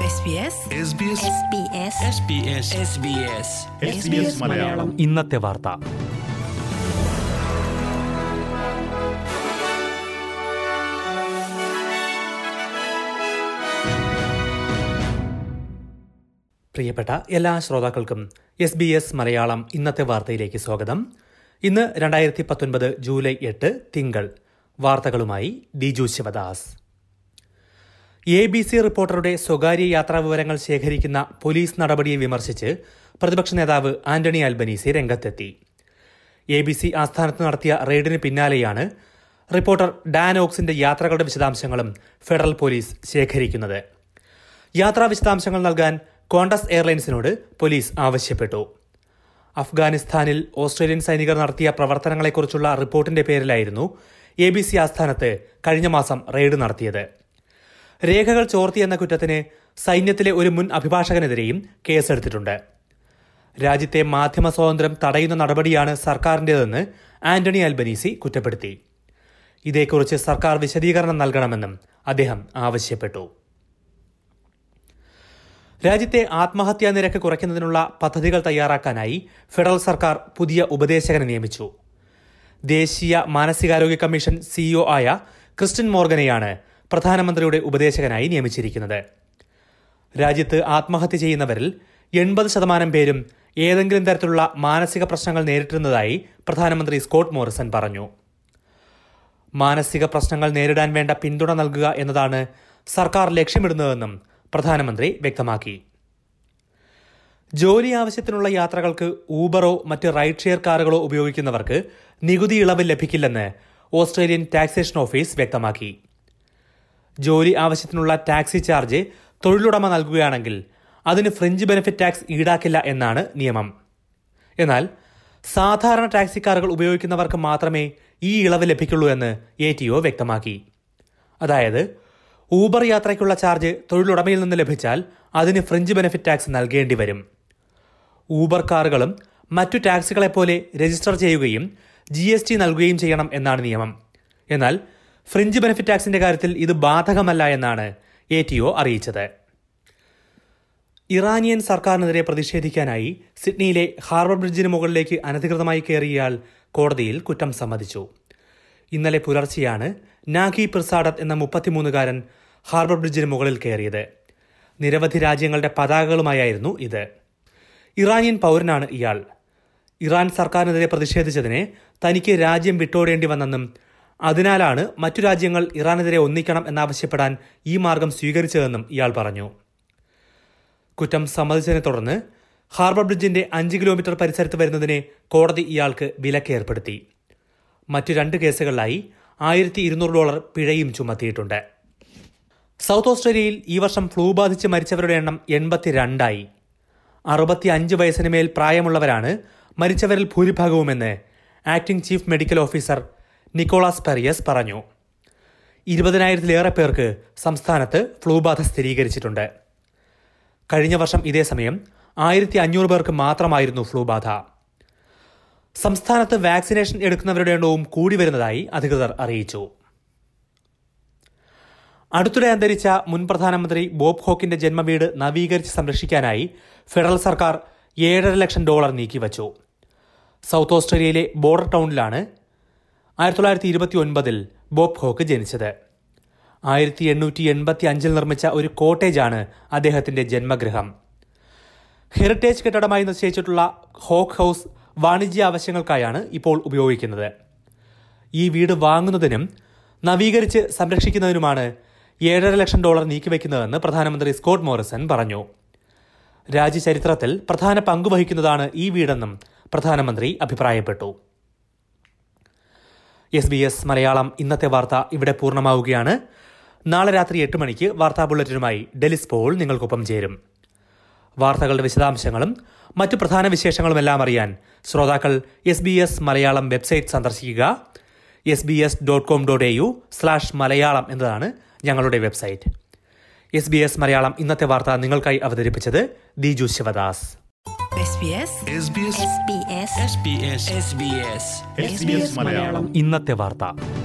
SBS SBS SBS Malayalam ഇന്നത്തെ വാർത്ത പ്രിയപ്പെട്ട എല്ലാ ശ്രോതാക്കൾക്കും എസ് ബി എസ് മലയാളം ഇന്നത്തെ വാർത്തയിലേക്ക് സ്വാഗതം ഇന്ന് രണ്ടായിരത്തി പത്തൊൻപത് ജൂലൈ എട്ട് തിങ്കൾ വാർത്തകളുമായി Diju Sivadas A B C റിപ്പോർട്ടറുടെ സ്വകാര്യ യാത്രാ വിവരങ്ങൾ ശേഖരിക്കുന്ന പോലീസ് നടപടിയെ വിമർശിച്ച് പ്രതിപക്ഷ നേതാവ് ആന്റണി അൽബനീസി രംഗത്തെത്തി എ ബി സി ആസ്ഥാനത്ത് നടത്തിയ റെയ്ഡിന് പിന്നാലെയാണ് റിപ്പോർട്ടർ ഡാൻ ഓക്സിന്റെ യാത്രകളുടെ വിശദാംശങ്ങളും ഫെഡറൽ പോലീസ് ശേഖരിക്കുന്നത് യാത്രാ വിശദാംശങ്ങൾ നൽകാൻ കോണ്ടസ് എയർലൈൻസിനോട് പോലീസ് ആവശ്യപ്പെട്ടു അഫ്ഗാനിസ്ഥാനിൽ ഓസ്ട്രേലിയൻ സൈനികർ നടത്തിയ പ്രവർത്തനങ്ങളെക്കുറിച്ചുള്ള റിപ്പോർട്ടിന്റെ പേരിലായിരുന്നു എ ബി സി ആസ്ഥാനത്ത് കഴിഞ്ഞ മാസം റെയ്ഡ് നടത്തിയത് രേഖകൾ ചോർത്തിയെന്ന കുറ്റത്തിന് സൈന്യത്തിലെ ഒരു മുൻ അഭിഭാഷകനെതിരെയും കേസെടുത്തിട്ടുണ്ട് രാജ്യത്തെ മാധ്യമ സ്വാതന്ത്ര്യം തടയുന്ന നടപടിയാണ് സർക്കാരിന്റേതെന്ന് ആന്റണി അൽബനീസി കുറ്റപ്പെടുത്തി ഇതേക്കുറിച്ച് സർക്കാർ വിശദീകരണം നൽകണമെന്നും അദ്ദേഹം ആവശ്യപ്പെട്ടു രാജ്യത്തെ ആത്മഹത്യാ നിരക്ക് കുറയ്ക്കുന്നതിനുള്ള പദ്ധതികൾ തയ്യാറാക്കാനായി ഫെഡറൽ സർക്കാർ പുതിയ ഉപദേശകനെ നിയമിച്ചു ദേശീയ മാനസികാരോഗ്യ കമ്മീഷൻ സിഇഒ ആയ ക്രിസ്റ്റൻ മോർഗനെയാണ് പ്രധാനമന്ത്രിയുടെ ഉപദേശകനായി നിയമിച്ചിരിക്കുന്നത് രാജ്യത്ത് ആത്മഹത്യ ചെയ്യുന്നവരിൽ എൺപത് ശതമാനം പേരും ഏതെങ്കിലും തരത്തിലുള്ള മാനസിക പ്രശ്നങ്ങൾ നേരിട്ടിരുന്നതായി പ്രധാനമന്ത്രി സ്കോട്ട് മോറിസൺ പറഞ്ഞു മാനസിക പ്രശ്നങ്ങൾ നേരിടാൻ വേണ്ട പിന്തുണ നൽകുക എന്നതാണ് സർക്കാർ ലക്ഷ്യമിടുന്നതെന്നും പ്രധാനമന്ത്രി വ്യക്തമാക്കി ജോലി ആവശ്യത്തിനുള്ള യാത്രകൾക്ക് ഊബറോ മറ്റ് റൈഡ് ഷെയർ കാറുകളോ ഉപയോഗിക്കുന്നവർക്ക് നികുതി ഇളവ് ലഭിക്കില്ലെന്ന് ഓസ്ട്രേലിയൻ ടാക്സേഷൻ ഓഫീസ് വ്യക്തമാക്കി ജോലി ആവശ്യത്തിനുള്ള ടാക്സി ചാർജ് തൊഴിലുടമ നൽകുകയാണെങ്കിൽ അതിന് ഫ്രിഞ്ച് ബെനിഫിറ്റ് ടാക്സ് ഈടാക്കില്ല എന്നാണ് നിയമം എന്നാൽ സാധാരണ ടാക്സി കാറുകൾ ഉപയോഗിക്കുന്നവർക്ക് മാത്രമേ ഈ ഇളവ് ലഭിക്കുള്ളൂ എന്ന് എ ടി ഒ വ്യക്തമാക്കി അതായത് ഊബർ യാത്രയ്ക്കുള്ള ചാർജ് തൊഴിലുടമയിൽ നിന്ന് ലഭിച്ചാൽ അതിന് ഫ്രിഞ്ച് ബെനിഫിറ്റ് ടാക്സ് നൽകേണ്ടി വരും ഊബർ കാറുകളും മറ്റു ടാക്സികളെപ്പോലെ രജിസ്റ്റർ ചെയ്യുകയും ജി എസ് ടി നൽകുകയും ചെയ്യണം എന്നാണ് നിയമം എന്നാൽ ഫ്രിഞ്ച് ബെനിഫിറ്റ് ടാക്സിന്റെ കാര്യത്തിൽ ഇത് ബാധകമല്ല എന്നാണ് എ ടി ഒ അറിയിച്ചത് ഇറാനിയൻ സർക്കാരിനെതിരെ പ്രതിഷേധിക്കാനായി സിഡ്നിയിലെ ഹാർബർ ബ്രിഡ്ജിന് മുകളിലേക്ക് അനധികൃതമായി കയറിയയാൾ കോടതിയിൽ കുറ്റം സമ്മതിച്ചു ഇന്നലെ പുലർച്ചെയാണ് നാഗി പിർസാഡത്ത് എന്ന മുപ്പത്തിമൂന്നുകാരൻ ഹാർബർ ബ്രിഡ്ജിന് മുകളിൽ കയറിയത് നിരവധി രാജ്യങ്ങളുടെ പതാകകളുമായായിരുന്നു ഇത് ഇറാനിയൻ പൗരനാണ് ഇയാൾ ഇറാൻ സർക്കാരിനെതിരെ പ്രതിഷേധിച്ചതിനെ തനിക്ക് രാജ്യം വിട്ടോടേണ്ടി വന്നെന്നും അതിനാലാണ് മറ്റു രാജ്യങ്ങൾ ഇറാനെതിരെ ഒന്നിക്കണം എന്നാവശ്യപ്പെടാൻ ഈ മാർഗം സ്വീകരിച്ചതെന്നും ഇയാൾ പറഞ്ഞു കുറ്റം സമ്മതിച്ചതിനെ തുടർന്ന് ഹാർബർ ബ്രിഡ്ജിന്റെ അഞ്ച് കിലോമീറ്റർ പരിസരത്ത് വരുന്നതിനെ കോടതി ഇയാൾക്ക് വിലക്ക് ഏർപ്പെടുത്തി മറ്റു രണ്ട് കേസുകളിലായി ആയിരത്തി ഇരുന്നൂറ് ഡോളർ പിഴയും ചുമത്തിയിട്ടുണ്ട് സൗത്ത് ഓസ്ട്രേലിയയിൽ ഈ വർഷം ഫ്ലൂ ബാധിച്ച് മരിച്ചവരുടെ എണ്ണം എൺപത്തിരണ്ടായി അറുപത്തി അഞ്ച് വയസ്സിന് മേൽ പ്രായമുള്ളവരാണ് മരിച്ചവരിൽ ഭൂരിഭാഗവുമെന്ന് acting chief medical officer Nicholas Perius പറഞ്ഞു ഇരുപതിനായിരത്തിലേറെ പേർക്ക് സംസ്ഥാനത്ത് ഫ്ലൂ ബാധ സ്ഥിരീകരിച്ചിട്ടുണ്ട് കഴിഞ്ഞ വർഷം ഇതേ സമയം ആയിരത്തി അഞ്ഞൂറ് പേർക്ക് മാത്രമായിരുന്നു ഫ്ലൂ ബാധ സംസ്ഥാനത്ത് വാക്സിനേഷൻ എടുക്കുന്നവരുടെ എണ്ണവും കൂടി വരുന്നതായി അധികൃതർ അറിയിച്ചു അടുത്തിടെ അന്തരിച്ച മുൻ പ്രധാനമന്ത്രി ബോബ് ഹോക്കിന്റെ ജന്മവീട് നവീകരിച്ച് സംരക്ഷിക്കാനായി ഫെഡറൽ സർക്കാർ ഏഴര ലക്ഷം ഡോളർ നീക്കിവച്ചു സൗത്ത് ഓസ്ട്രേലിയയിലെ ബോർഡർ ടൗണിലാണ് ആയിരത്തി തൊള്ളായിരത്തി ഇരുപത്തി ഒൻപതിൽ ബോബ് ഹോക്ക് ജനിച്ചത് ആയിരത്തി എണ്ണൂറ്റി എൺപത്തി അഞ്ചിൽ നിർമ്മിച്ച ഒരു കോട്ടേജാണ് അദ്ദേഹത്തിന്റെ ജന്മഗൃഹം ഹെറിറ്റേജ് കെട്ടിടമായി നിശ്ചയിച്ചിട്ടുള്ള ഹോക്ക് ഹൗസ് വാണിജ്യ ആവശ്യങ്ങൾക്കായാണ് ഇപ്പോൾ ഉപയോഗിക്കുന്നത് ഈ വീട് വാങ്ങുന്നതിനും നവീകരിച്ച് സംരക്ഷിക്കുന്നതിനുമാണ് ഏഴര ലക്ഷം ഡോളർ നീക്കിവെക്കുന്നതെന്ന് പ്രധാനമന്ത്രി സ്കോട്ട് മോറിസൺ പറഞ്ഞു രാജ്യചരിത്രത്തിൽ പ്രധാന പങ്ക് വഹിക്കുന്നതാണ് ഈ വീടെന്നും പ്രധാനമന്ത്രി അഭിപ്രായപ്പെട്ടു എസ് ബി എസ് മലയാളം ഇന്നത്തെ വാർത്ത ഇവിടെ പൂർണ്ണമാവുകയാണ് നാളെ രാത്രി എട്ട് മണിക്ക് വാർത്താ ബുള്ളറ്റിനുമായി ഡെലിസ് പോൾ നിങ്ങൾക്കൊപ്പം ചേരും വാർത്തകളുടെ വിശദാംശങ്ങളും മറ്റു പ്രധാന വിശേഷങ്ങളുമെല്ലാം അറിയാൻ ശ്രോതാക്കൾ S B S Malayalam website സന്ദർശിക്കുക S B S dot com dot A U slash Malayalam എന്നതാണ് ഞങ്ങളുടെ website S B S Malayalam ഇന്നത്തെ വാർത്ത നിങ്ങൾക്കായി അവതരിപ്പിച്ചത് Diju Sivadas SBS SBS SBS SBS SBS Malayalam ഇന്നത്തെ വാർത്ത